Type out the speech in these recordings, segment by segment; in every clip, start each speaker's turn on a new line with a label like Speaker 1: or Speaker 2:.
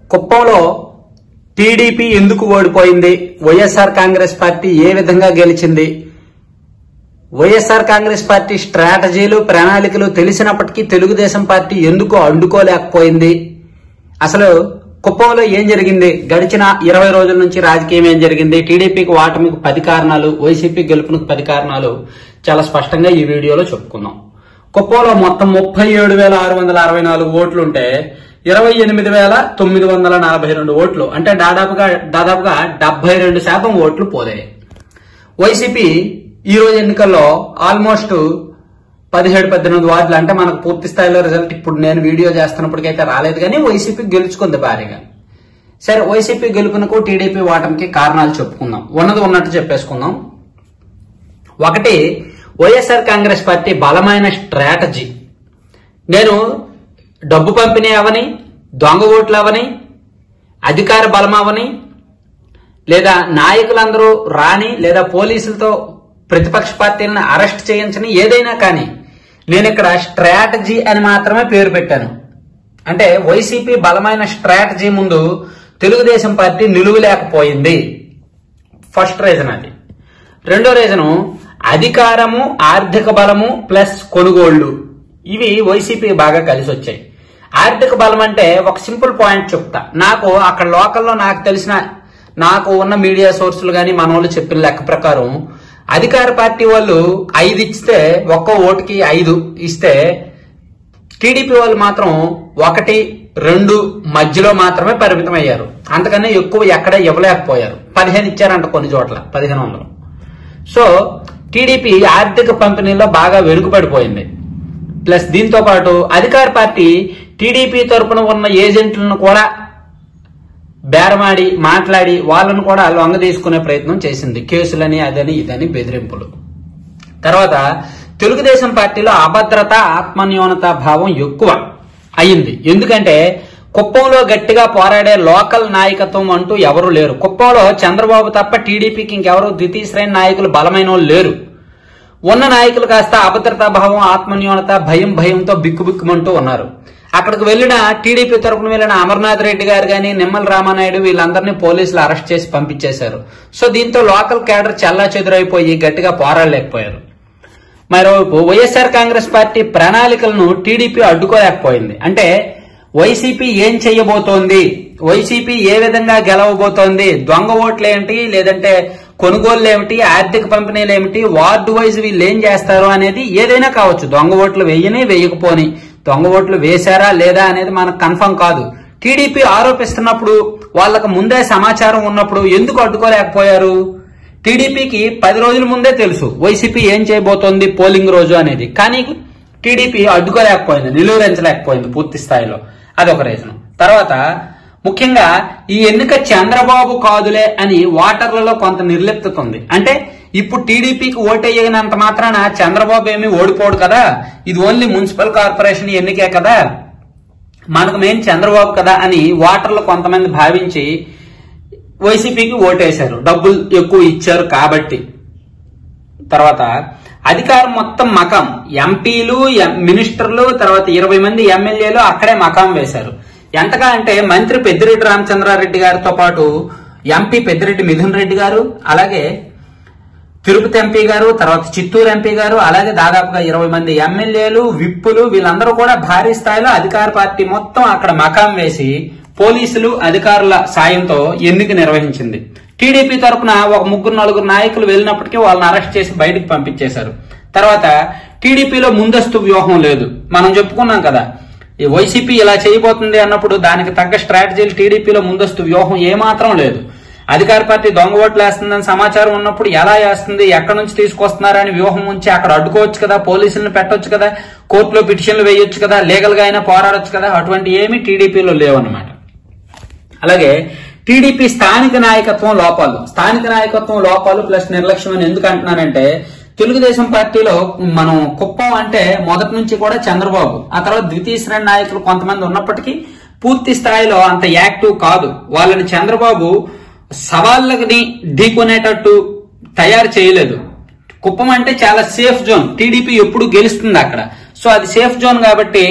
Speaker 1: కుప్పంలో టీడీపీ ఎందుకు ఓడిపోయింది వైఎస్ఆర్ కాంగ్రెస్ పార్టీ ఏ విధంగా గెలిచింది వైఎస్ఆర్ కాంగ్రెస్ పార్టీ స్ట్రాటజీలు ప్రణాళికలు తెలిసినప్పటికీ తెలుగుదేశం పార్టీ ఎందుకు అడ్డుకోలేకపోయింది అసలు కుప్పంలో ఏం జరిగింది గడిచిన ఇరవై రోజుల నుంచి రాజకీయం ఏం జరిగింది టీడీపీకి ఓటమికి పది కారణాలు వైసీపీ గెలుపునికి పది కారణాలు చాలా స్పష్టంగా ఈ వీడియోలో చెప్పుకుందాం కుప్పంలో మొత్తం ముప్పై ఏడు వేల ఆరు వందల అరవై నాలుగు ఓట్లు ఉంటే ఇరవై ఎనిమిది వేల తొమ్మిది వందల నలభై రెండు ఓట్లు అంటే దాదాపుగా దాదాపుగా డెబ్బై రెండు శాతం ఓట్లు పోయాయి వైసీపీ ఈ రోజు ఎన్నికల్లో ఆల్మోస్ట్ పదిహేడు పద్దెనిమిది వార్డులు అంటే మనకు పూర్తి స్థాయిలో రిజల్ట్ ఇప్పుడు నేను వీడియో చేస్తున్నప్పటికైతే రాలేదు కానీ వైసీపీ గెలుచుకుంది భారీగా సరే వైసీపీ గెలుపునకు టీడీపీ ఓటమికి కారణాలు చెప్పుకుందాం ఉన్నది ఉన్నట్టు చెప్పేసుకుందాం ఒకటి వైఎస్ఆర్ కాంగ్రెస్ పార్టీ బలమైన స్ట్రాటజీ నేను డబ్బు పంపిణీ అవని దొంగ ఓట్లు అవని అధికార బలం అవని లేదా నాయకులందరూ రాని లేదా పోలీసులతో ప్రతిపక్ష పార్టీలను అరెస్ట్ చేయించని ఏదైనా కానీ నేను ఇక్కడ స్ట్రాటజీ అని మాత్రమే పేరు పెట్టాను అంటే వైసీపీ బలమైన స్ట్రాటజీ ముందు తెలుగుదేశం పార్టీ నిలువలేకపోయింది ఫస్ట్ రీజన్ అది రెండో రీజను అధికారము ఆర్థిక బలము ప్లస్ కొనుగోళ్లు ఇవి వైసీపీ బాగా కలిసి వచ్చాయి ఆర్థిక బలం అంటే ఒక సింపుల్ పాయింట్ చెప్తా నాకు అక్కడ లోకల్లో నాకు తెలిసిన నాకు ఉన్న మీడియా సోర్సులు కానీ మన వాళ్ళు చెప్పిన లెక్క ప్రకారం అధికార పార్టీ వాళ్ళు ఐదు ఇస్తే ఒక్కో ఓటుకి ఐదు ఇస్తే టీడీపీ వాళ్ళు మాత్రం ఒకటి రెండు మధ్యలో మాత్రమే పరిమితం అయ్యారు అంతకన్నా ఎక్కువ ఎక్కడ ఇవ్వలేకపోయారు పదిహేను ఇచ్చారంట కొన్ని చోట్ల పదిహేను వందలు సో టీడీపీ ఆర్థిక పంపిణీలో బాగా వెనుకబడిపోయింది ప్లస్ దీంతో పాటు అధికార పార్టీ టీడీపీ తరపున ఉన్న ఏజెంట్లను కూడా బేరమాడి మాట్లాడి వాళ్ళను కూడా లొంగ తీసుకునే ప్రయత్నం చేసింది కేసులని అదని ఇదని బెదిరింపులు తర్వాత తెలుగుదేశం పార్టీలో అభద్రత ఆత్మన్యూనత భావం ఎక్కువ అయింది ఎందుకంటే కుప్పంలో గట్టిగా పోరాడే లోకల్ నాయకత్వం అంటూ ఎవరు లేరు కుప్పంలో చంద్రబాబు తప్ప టీడీపీకి ఇంకెవరు ద్వితీయ శ్రేణి నాయకులు బలమైన వాళ్ళు లేరు ఉన్న నాయకులు కాస్త అభద్రతా భావం ఆత్మన్యూనత భయం భయంతో బిక్కుబిక్కుమంటూ ఉన్నారు అక్కడికి వెళ్ళిన టీడీపీ తరపున వెళ్ళిన అమర్నాథ్ రెడ్డి గారు గాని నిమ్మల రామానాయుడు వీళ్ళందరినీ పోలీసులు అరెస్ట్ చేసి పంపించేశారు సో దీంతో లోకల్ క్యాడర్ చల్లా చెదురైపోయి గట్టిగా పోరాడలేకపోయారు మరోవైపు వైఎస్ఆర్ కాంగ్రెస్ పార్టీ ప్రణాళికలను టీడీపీ అడ్డుకోలేకపోయింది అంటే వైసీపీ ఏం చెయ్యబోతోంది వైసీపీ ఏ విధంగా గెలవబోతోంది దొంగ ఓట్లు ఏమిటి లేదంటే కొనుగోలు ఏమిటి ఆర్థిక పంపిణీలు ఏమిటి వార్డు వైజ్ వీళ్ళు ఏం చేస్తారు అనేది ఏదైనా కావచ్చు దొంగ ఓట్లు వేయని వేయకపోని దొంగ ఓట్లు వేశారా లేదా అనేది మనకు కన్ఫర్మ్ కాదు టీడీపీ ఆరోపిస్తున్నప్పుడు వాళ్ళకు ముందే సమాచారం ఉన్నప్పుడు ఎందుకు అడ్డుకోలేకపోయారు టీడీపీకి పది రోజుల ముందే తెలుసు వైసీపీ ఏం చేయబోతోంది పోలింగ్ రోజు అనేది కానీ టీడీపీ అడ్డుకోలేకపోయింది నిలువరించలేకపోయింది పూర్తి స్థాయిలో అదొక రీజన్ తర్వాత ముఖ్యంగా ఈ ఎన్నిక చంద్రబాబు కాదులే అని ఓటర్లలో కొంత నిర్లిప్తత ఉంది అంటే ఇప్పుడు టీడీపీకి ఓటేయనంత మాత్రాన చంద్రబాబు ఏమీ ఓడిపోడు కదా ఇది ఓన్లీ మున్సిపల్ కార్పొరేషన్ ఎన్నికే కదా మనకు మెయిన్ చంద్రబాబు కదా అని ఓటర్లు కొంతమంది భావించి వైసీపీకి ఓటేశారు డబ్బులు ఎక్కువ ఇచ్చారు కాబట్టి తర్వాత అధికారం మొత్తం మకం ఎంపీలు ఎం- మినిస్టర్లు తర్వాత ఇరవై మంది ఎమ్మెల్యేలు అక్కడే మకాం వేశారు ఎంతగా అంటే మంత్రి పెద్దిరెడ్డి రామచంద్రారెడ్డి గారితో పాటు ఎంపీ పెద్దిరెడ్డి మిథున్ రెడ్డి గారు అలాగే తిరుపతి ఎంపీ గారు తర్వాత చిత్తూరు ఎంపీ గారు అలాగే దాదాపుగా ఇరవై మంది ఎమ్మెల్యేలు విప్పులు వీళ్ళందరూ కూడా భారీ స్థాయిలో అధికార పార్టీ మొత్తం అక్కడ మకాం వేసి పోలీసులు అధికారుల సాయంతో ఎన్నిక నిర్వహించింది టీడీపీ తరపున ఒక ముగ్గురు నలుగురు నాయకులు వెళ్ళినప్పటికీ వాళ్ళని అరెస్ట్ చేసి బయటకు పంపించేశారు తర్వాత టీడీపీలో ముందస్తు వ్యూహం లేదు మనం చెప్పుకున్నాం కదా ఈ వైసీపీ ఇలా చేయబోతుంది అన్నప్పుడు దానికి తగ్గ స్ట్రాటజీలు టీడీపీలో ముందస్తు వ్యూహం ఏమాత్రం లేదు అధికార పార్టీ దొంగ ఓట్లు వేస్తుందని సమాచారం ఉన్నప్పుడు ఎలా వేస్తుంది ఎక్కడి నుంచి తీసుకొస్తున్నారని వ్యూహం ఉంచి అక్కడ అడ్డుకోవచ్చు కదా పోలీసులను పెట్టొచ్చు కదా కోర్టులో పిటిషన్లు వేయొచ్చు కదా లీగల్ గా అయినా పోరాడొచ్చు కదా అటువంటి ఏమీ టీడీపీలో లేవన్నమాట అలాగే టీడీపీ స్థానిక నాయకత్వం లోపాలు స్థానిక నాయకత్వం లోపాలు ప్లస్ నిర్లక్ష్యం అని ఎందుకు అంటున్నానంటే తెలుగుదేశం పార్టీలో మనం కుప్పం అంటే మొదటి నుంచి కూడా చంద్రబాబు ఆ తర్వాత ద్వితీయ శ్రేణి నాయకులు కొంతమంది ఉన్నప్పటికీ పూర్తి స్థాయిలో అంత యాక్టివ్ కాదు వాళ్ళని చంద్రబాబు సవాళ్ళని ఢీకొనేటట్టు తయారు చేయలేదు కుప్పం అంటే చాలా సేఫ్ జోన్ టీడీపీ ఎప్పుడు గెలుస్తుంది అక్కడ సో అది సేఫ్ జోన్ కాబట్టి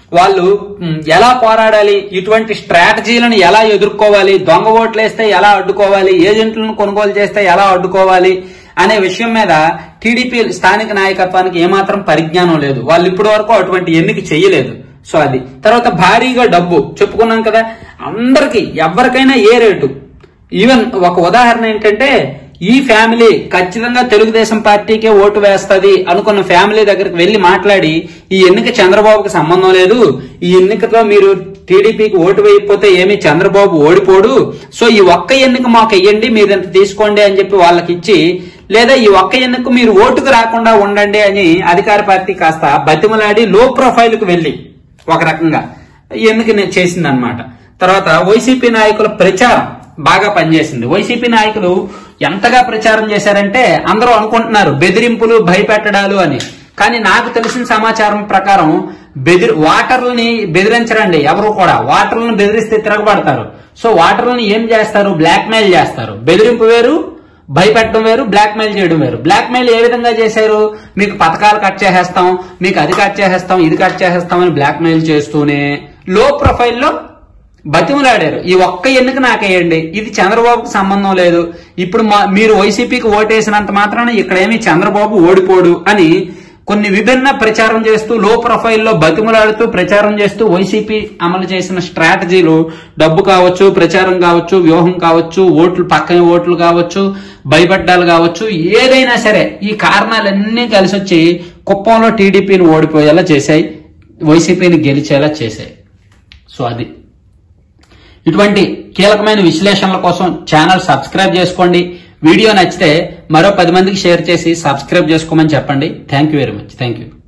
Speaker 1: వాళ్ళు మ్, ఎలా పోరాడాలి ఇటువంటి స్ట్రాటజీలను ఎలా ఎదుర్కోవాలి దొంగ ఓట్లు వేస్తే ఎలా అడ్డుకోవాలి ఏజెంట్లను కొనుగోలు చేస్తే ఎలా అడ్డుకోవాలి అనే విషయం మీద టీడీపీ స్థానిక నాయకత్వానికి ఏమాత్రం పరిజ్ఞానం లేదు వాళ్ళు ఇప్పటి వరకు అటువంటి ఎన్నిక చేయలేదు సో అది తర్వాత భారీగా డబ్బు చెప్పుకున్నాం కదా అందరికి ఎవరికైనా ఏ రేటు ఈవెన్ ఒక ఉదాహరణ ఏంటంటే ఈ ఫ్యామిలీ ఖచ్చితంగా తెలుగుదేశం పార్టీకే ఓటు వేస్తది అనుకున్న ఫ్యామిలీ దగ్గరికి వెళ్లి మాట్లాడి ఈ ఎన్నిక చంద్రబాబుకి సంబంధం లేదు ఈ ఎన్నికతో మీరు టీడీపీకి ఓటు వేయకపోతే ఏమీ చంద్రబాబు ఓడిపోడు సో ఈ ఒక్క ఎన్నిక మాకు వెయ్యండి మీరు ఇంత తీసుకోండి అని చెప్పి వాళ్ళకి ఇచ్చి లేదా ఈ ఒక్క ఎన్నిక మీరు ఓటుకు రాకుండా ఉండండి అని అధికార పార్టీ కాస్త బతిమలాడి లో ప్రొఫైల్ కు వెళ్లి ఒక రకంగా ఎన్నిక చేసింది అనమాట తర్వాత వైసీపీ నాయకుల ప్రచారం బాగా పనిచేసింది వైసీపీ నాయకులు ఎంతగా ప్రచారం చేశారంటే అందరూ అనుకుంటున్నారు బెదిరింపులు భయపెట్టడాలు అని కానీ నాకు తెలిసిన సమాచారం ప్రకారం బెదిరి వాటర్లని బెదిరించరండి ఎవరు కూడా వాటర్లను బెదిరిస్తే తిరగబడతారు సో వాటర్లను ఏం చేస్తారు బ్లాక్ మెయిల్ చేస్తారు బెదిరింపు వేరు భయపెట్టడం వేరు బ్లాక్ మెయిల్ చేయడం వేరు బ్లాక్ మెయిల్ ఏ విధంగా చేశారు మీకు పథకాలు కట్ చేసేస్తాం మీకు అది కట్ చేసేస్తాం ఇది కట్ చేసేస్తాం అని బ్లాక్ మెయిల్ చేస్తూనే లో ప్రొఫైల్లో బతిమలాడారు ఈ ఒక్క ఎన్నిక నాకేయండి ఇది చంద్రబాబుకు సంబంధం లేదు ఇప్పుడు మా- మీరు వైసీపీకి ఓటేసినంత మాత్రాన ఇక్కడేమీ చంద్రబాబు ఓడిపోడు అని కొన్ని విభిన్న ప్రచారం చేస్తూ లో ప్రొఫైల్లో బతిమలాడుతూ ప్రచారం చేస్తూ వైసీపీ అమలు చేసిన స్ట్రాటజీలు డబ్బు కావచ్చు ప్రచారం కావచ్చు వ్యూహం కావచ్చు ఓట్లు పక్కన ఓట్లు కావచ్చు భయపడ్డాలు కావచ్చు ఏదైనా సరే ఈ కారణాలన్నీ కలిసి వచ్చి కుప్పంలో టీడీపీని ఓడిపోయేలా చేశాయి వైసీపీని గెలిచేలా చేశాయి సో అది ఇటువంటి కీలకమైన విశ్లేషణల కోసం ఛానల్ సబ్స్క్రైబ్ చేసుకోండి వీడియో నచ్చితే మరో పది మందికి షేర్ చేసి సబ్స్క్రైబ్ చేసుకోమని చెప్పండి thank you very much thank you